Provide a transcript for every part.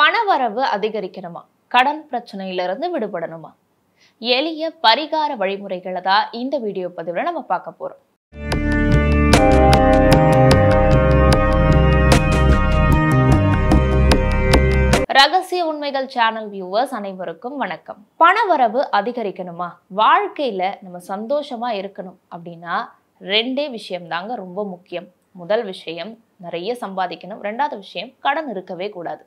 பணவரவு அதிகரிக்கணுமா கடன் பிரச்சனையிலிருந்து விடுபடணுமா எளிய பரிகார வழிமுறைகளை தான் இந்த வீடியோ பதிவில் நம்ம பார்க்க போறோம் ரகசிய உண்மைகள் சேனல் வியூவர்ஸ் அனைவருக்கும் வணக்கம் பணவரவு அதிகரிக்கணுமா வாழ்க்கையில நம்ம சந்தோஷமா இருக்கணும் அப்படின்னா ரெண்டே விஷயம் தாங்க ரொம்ப முக்கியம் முதல் விஷயம் நிறைய சம்பாதிக்கணும் ரெண்டாவது விஷயம் கடன் இருக்கவே கூடாது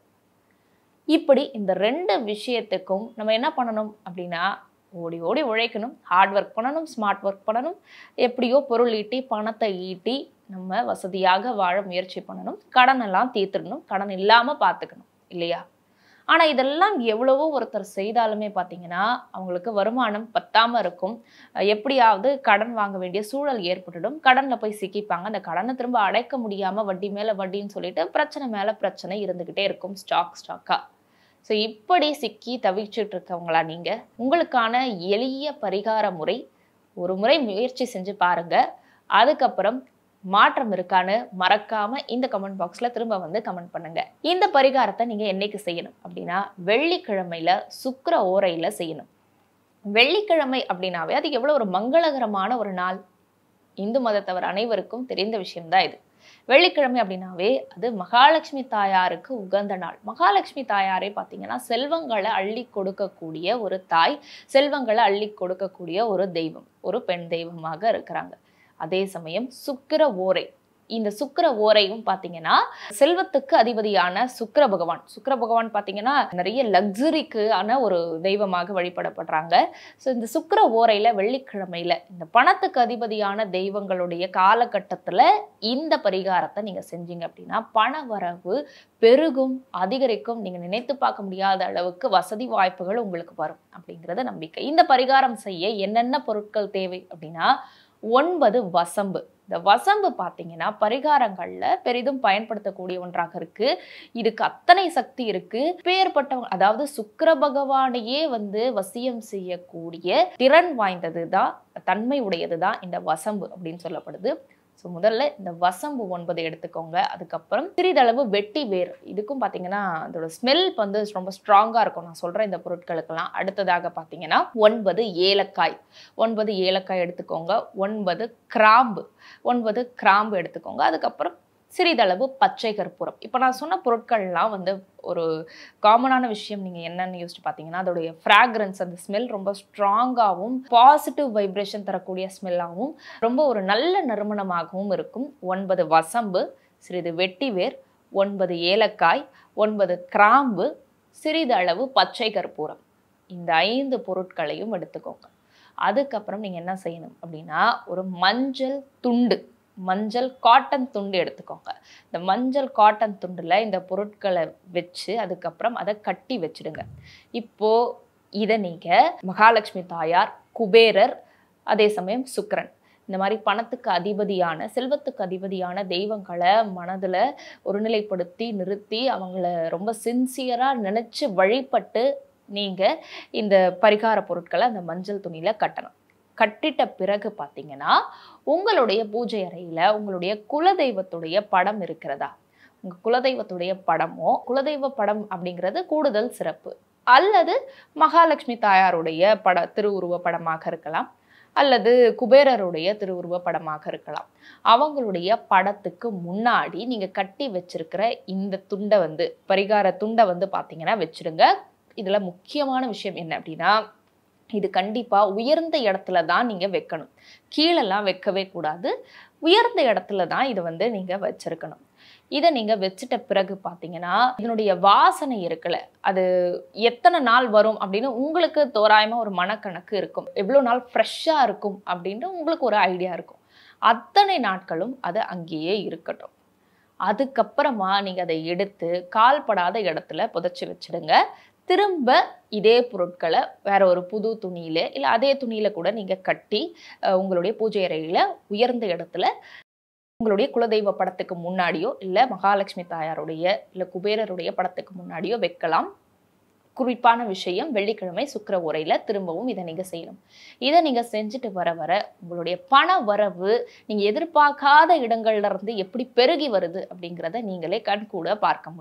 இப்படி இந்த ரெண்டு விஷயத்துக்கும் நம்ம என்ன பண்ணணும் அப்படின்னா ஓடி ஓடி உழைக்கணும் ஹார்ட் ஒர்க் பண்ணணும் ஸ்மார்ட் ஒர்க் பண்ணணும் எப்படியோ பொருள் ஈட்டி பணத்தை ஈட்டி நம்ம வசதியாக வாழ முயற்சி பண்ணணும் கடன் எல்லாம் தீர்த்துடணும் கடன் இல்லாமல் பார்த்துக்கணும் இல்லையா ஆனால் இதெல்லாம் எவ்வளவோ ஒருத்தர் செய்தாலுமே பார்த்தீங்கன்னா அவங்களுக்கு வருமானம் பத்தாமல் இருக்கும் அஹ் எப்படியாவது கடன் வாங்க வேண்டிய சூழல் ஏற்பட்டுடும் கடனில் போய் சிக்கிப்பாங்க அந்த கடனை திரும்ப அடைக்க முடியாமல் வட்டி மேலே வட்டின்னு சொல்லிட்டு பிரச்சனை மேலே பிரச்சனை இருந்துக்கிட்டே இருக்கும் ஸ்டாக் ஸ்டாக்காக ஸோ இப்படி சிக்கி தவிச்சிட்டு இருக்கவங்களா நீங்கள் உங்களுக்கான எளிய பரிகார முறை ஒரு முறை முயற்சி செஞ்சு பாருங்க அதுக்கப்புறம் மாற்றம் இருக்கான்னு மறக்காம இந்த கமெண்ட் பாக்ஸ்ல திரும்ப வந்து கமெண்ட் பண்ணுங்க இந்த பரிகாரத்தை நீங்க என்னைக்கு செய்யணும் அப்படின்னா வெள்ளிக்கிழமையில சுக்கிர ஓரையில செய்யணும் வெள்ளிக்கிழமை அப்படின்னாவே அது எவ்வளவு ஒரு மங்களகரமான ஒரு நாள் இந்து மதத்தவர் அனைவருக்கும் தெரிந்த விஷயம்தான் இது வெள்ளிக்கிழமை அப்படின்னாவே அது மகாலட்சுமி தாயாருக்கு உகந்த நாள் மகாலட்சுமி தாயாரே பார்த்தீங்கன்னா செல்வங்களை அள்ளி கொடுக்கக்கூடிய ஒரு தாய் செல்வங்களை அள்ளி கொடுக்கக்கூடிய ஒரு தெய்வம் ஒரு பெண் தெய்வமாக இருக்கிறாங்க அதே சமயம் சுக்கிர ஓரை இந்த சுக்கிர ஓரையும் பார்த்தீங்கன்னா செல்வத்துக்கு அதிபதியான சுக்கிர பகவான் சுக்கிர பகவான் பார்த்தீங்கன்னா நிறைய லக்ஸுரிக்கு ஆன ஒரு தெய்வமாக வழிபடப்படுறாங்க ஸோ இந்த சுக்கிர ஓரையில வெள்ளிக்கிழமையில இந்த பணத்துக்கு அதிபதியான தெய்வங்களுடைய காலகட்டத்தில் இந்த பரிகாரத்தை நீங்கள் செஞ்சீங்க அப்படின்னா பண வரவு பெருகும் அதிகரிக்கும் நீங்கள் நினைத்து பார்க்க முடியாத அளவுக்கு வசதி வாய்ப்புகள் உங்களுக்கு வரும் அப்படிங்கிறது நம்பிக்கை இந்த பரிகாரம் செய்ய என்னென்ன பொருட்கள் தேவை அப்படின்னா ஒன்பது வசம்பு இந்த வசம்பு பார்த்தீங்கன்னா பரிகாரங்கள்ல பெரிதும் பயன்படுத்தக்கூடிய ஒன்றாக இருக்கு இதுக்கு அத்தனை சக்தி இருக்கு பேர்பட்டவங்க அதாவது சுக்கிர பகவானையே வந்து வசியம் செய்யக்கூடிய திறன் வாய்ந்தது தான் தன்மை உடையது தான் இந்த வசம்பு அப்படின்னு சொல்லப்படுது ஸோ முதல்ல இந்த வசம்பு ஒன்பது எடுத்துக்கோங்க அதுக்கப்புறம் சிறிதளவு வெட்டி வேர் இதுக்கும் பார்த்தீங்கன்னா அதோட ஸ்மெல் வந்து ரொம்ப ஸ்ட்ராங்காக இருக்கும் நான் சொல்கிறேன் இந்த பொருட்களுக்கெல்லாம் அடுத்ததாக பார்த்தீங்கன்னா ஒன்பது ஏலக்காய் ஒன்பது ஏலக்காய் எடுத்துக்கோங்க ஒன்பது கிராம்பு ஒன்பது கிராம்பு எடுத்துக்கோங்க அதுக்கப்புறம் சிறிதளவு பச்சை கற்பூரம் இப்போ நான் சொன்ன பொருட்கள்லாம் வந்து ஒரு காமனான விஷயம் நீங்கள் என்னன்னு யோசிச்சு பார்த்தீங்கன்னா அதோடைய ஃப்ராக்ரன்ஸ் அந்த ஸ்மெல் ரொம்ப ஸ்ட்ராங்காகவும் பாசிட்டிவ் வைப்ரேஷன் தரக்கூடிய ஸ்மெல்லாகவும் ரொம்ப ஒரு நல்ல நறுமணமாகவும் இருக்கும் ஒன்பது வசம்பு சிறிது வெட்டிவேர் ஒன்பது ஏலக்காய் ஒன்பது கிராம்பு சிறிதளவு பச்சை கற்பூரம் இந்த ஐந்து பொருட்களையும் எடுத்துக்கோங்க அதுக்கப்புறம் நீங்கள் என்ன செய்யணும் அப்படின்னா ஒரு மஞ்சள் துண்டு மஞ்சள் காட்டன் துண்டு எடுத்துக்கோங்க இந்த மஞ்சள் காட்டன் துண்டில் இந்த பொருட்களை வச்சு அதுக்கப்புறம் அதை கட்டி வச்சிடுங்க இப்போ இதை நீங்கள் மகாலட்சுமி தாயார் குபேரர் அதே சமயம் சுக்கிரன் இந்த மாதிரி பணத்துக்கு அதிபதியான செல்வத்துக்கு அதிபதியான தெய்வங்களை மனதில் ஒருநிலைப்படுத்தி நிறுத்தி அவங்கள ரொம்ப சின்சியராக நினச்சி வழிபட்டு நீங்கள் இந்த பரிகார பொருட்களை அந்த மஞ்சள் துணியில் கட்டணும் கட்டிட்ட பிறகு பார்த்தீங்கன்னா உங்களுடைய பூஜை அறையில் உங்களுடைய குலதெய்வத்துடைய படம் இருக்கிறதா உங்கள் குலதெய்வத்துடைய படமோ குலதெய்வ படம் அப்படிங்கிறது கூடுதல் சிறப்பு அல்லது மகாலட்சுமி தாயாருடைய பட திருவுருவ படமாக இருக்கலாம் அல்லது குபேரருடைய திருவுருவ படமாக இருக்கலாம் அவங்களுடைய படத்துக்கு முன்னாடி நீங்கள் கட்டி வச்சிருக்கிற இந்த துண்டை வந்து பரிகார துண்டை வந்து பார்த்தீங்கன்னா வச்சிருங்க இதில் முக்கியமான விஷயம் என்ன அப்படின்னா இது கண்டிப்பாக உயர்ந்த இடத்துல தான் நீங்கள் வைக்கணும் கீழெல்லாம் வைக்கவே கூடாது உயர்ந்த இடத்துல தான் இதை வந்து நீங்கள் வச்சிருக்கணும் இதை நீங்கள் வச்சுட்ட பிறகு பார்த்தீங்கன்னா இதனுடைய வாசனை இருக்குல்ல அது எத்தனை நாள் வரும் அப்படின்னு உங்களுக்கு தோராயமாக ஒரு மனக்கணக்கு இருக்கும் எவ்வளோ நாள் ஃப்ரெஷ்ஷாக இருக்கும் அப்படின்ட்டு உங்களுக்கு ஒரு ஐடியா இருக்கும் அத்தனை நாட்களும் அது அங்கேயே இருக்கட்டும் அதுக்கப்புறமா நீங்கள் அதை எடுத்து கால்படாத இடத்துல புதைச்சி வச்சிடுங்க திரும்ப இதே பொருட்களை வேற ஒரு புது துணியில இல்லை அதே துணியில கூட நீங்க கட்டி அஹ், உங்களுடைய பூஜை அறையில உயர்ந்த இடத்துல உங்களுடைய குலதெய்வ படத்துக்கு முன்னாடியோ இல்லை மகாலட்சுமி தாயாருடைய இல்லை குபேரருடைய படத்துக்கு முன்னாடியோ வைக்கலாம் குறிப்பான விஷயம் வெள்ளிக்கிழமை சுக்கிர உரையில திரும்பவும் இதை நீங்க செய்யணும் இதை நீங்க செஞ்சுட்டு வர வர உங்களுடைய பண வரவு நீங்க எதிர்பார்க்காத இடங்கள்ல இருந்து எப்படி பெருகி வருது அப்படிங்கிறத நீங்களே கண்கூட பார்க்க முடியும்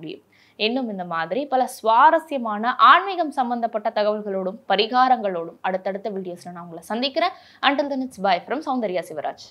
இன்னும் இந்த மாதிரி பல சுவாரஸ்யமான ஆன்மீகம் சம்பந்தப்பட்ட தகவல்களோடும் பரிகாரங்களோடும் அடுத்தடுத்த வீடியோஸ்ல நான் உங்களை சந்திக்கிறேன் until then it's bye from Soundarya Shivraj